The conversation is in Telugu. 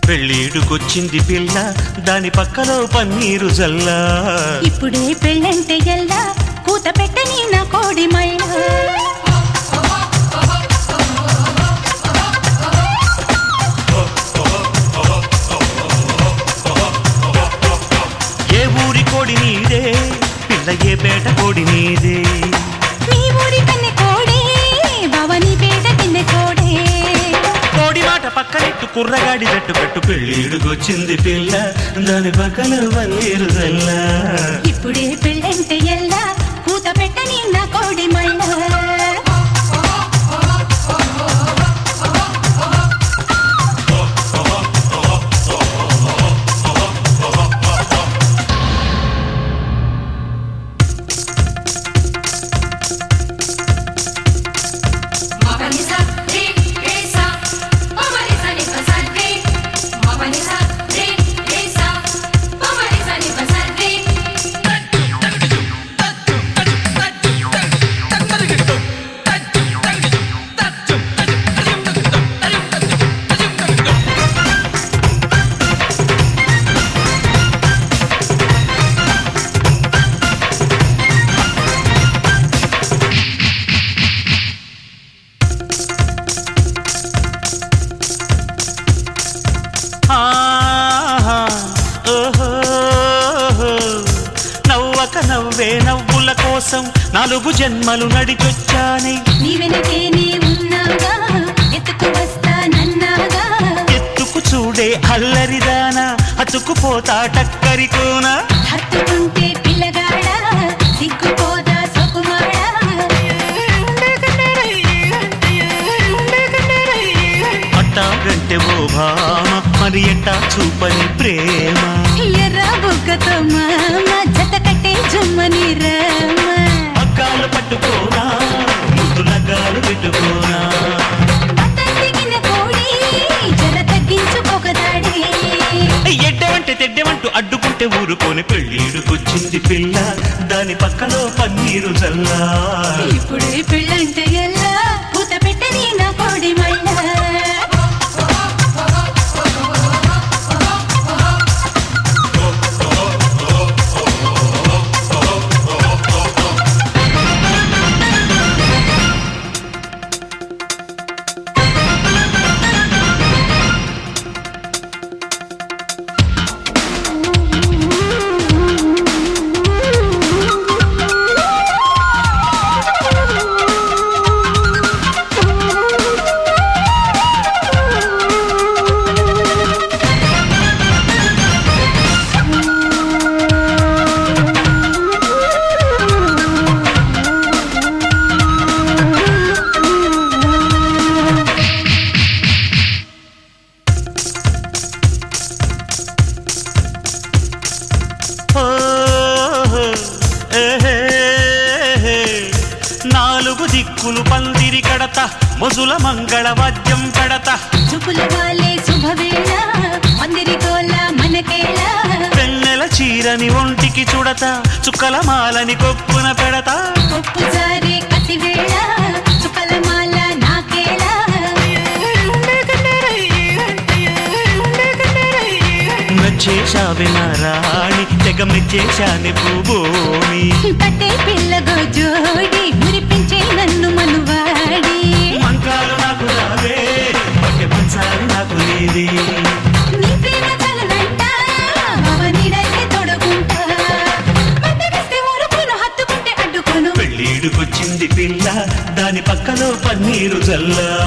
పెళ్ళీడుకొచ్చింది పిల్ల దాని పక్కలో పన్నీరు జల్లా ఇప్పుడే పెళ్ళంటే ఎల్లా కూత పెట్టని నా కోడి మైల ఏ ఊరి కోడి నీదే పిల్ల ఏ పేట కోడి నీదే మీ ఊరి కన్నె కోడే భవని పేట తిన్నె కోడే కోడి మాట పక్కనెట్టు కుర్రగాడి జట్టు కట్టు పెళ్ళీడుకొచ్చింది పిల్ల దాని పక్కలో పన్నీరు జల్లా ఇప్పుడే పెళ్ళంటే ఎల్లా కూత పెట్టని నా కోడి మైల Mapanisa, re, re, sa. Mapanisa, ni, pa, sa, re. Mapanisa, re, re, sa. Mapanisa, ni, pa, sa, re. ఆహా, ఓహోహో. నవ్వక నవ్వే నవ్వుల కోసం నాలుగు జన్మలు నడిచొచ్చానే నీ వెనకేనే ఉన్నాగా ఎత్తుకు వస్తా నన్నాగా ఎత్తుకు చూడే అల్లరిదానా అతుకుపోతా టక్కరికోనా హత్తుకుంటే పిల్లగాడా సిగ్గుపోదా సొకుమాడా అట్టాగంటే ఓ భామ మరి ఎట్టా చూపని ప్రేమ ఎర్ర బుగ్గతో మామ జత కట్టే జుమ్మని రామ పగ్గాలు పట్టుకోనా ముద్దు నగ్గాలు పెట్టుకోనా బట్టలు దిగిన కోడి జర తగ్గించుకోకదాడే ఎడ్డవంటే తెడ్డవంటూ అడ్డుకుంటే ఊరుకొని పెళ్ళీడుకొచ్చింది పిల్ల దాని పక్కలో పన్నీరు జల్లా ఇప్పుడే పెళ్ళంటే ఎల్లా పూత పెట్టని నా కోడి మళ్ళా ఓహో, ఏహేహే. నాలుగు దిక్కులు పందిరి కడత మొజుల మంగళ వాద్యం కడత చూపుల వాలే శుభవేళ మందిరి గోల మనకేళ పెన్నెల చీరని ఒంటికి చుడత చుక్కల మాలని కొప్పున పెడత కొప్పు జారే కసివేళ చుక్కల మాల నాకేళ మెచ్చేశావే నా రాణి తెగ మెచ్చేశాని పూబోని కట్టే పిల్లగో జోడి మురిపించే నన్ను మనువాడి మంకాలు నాకు రావే పట్టె పంచాలు నాకు లేదే నీ ప్రేమ చలనంట అవనిడైతే తొడగుంటా మందరిస్తే ఊరుకును హత్తుకుంటే అడ్డుకోను పెళ్ళీడుకొచ్చింది పిల్ల దాని పక్కలో పన్నీరు జల్లా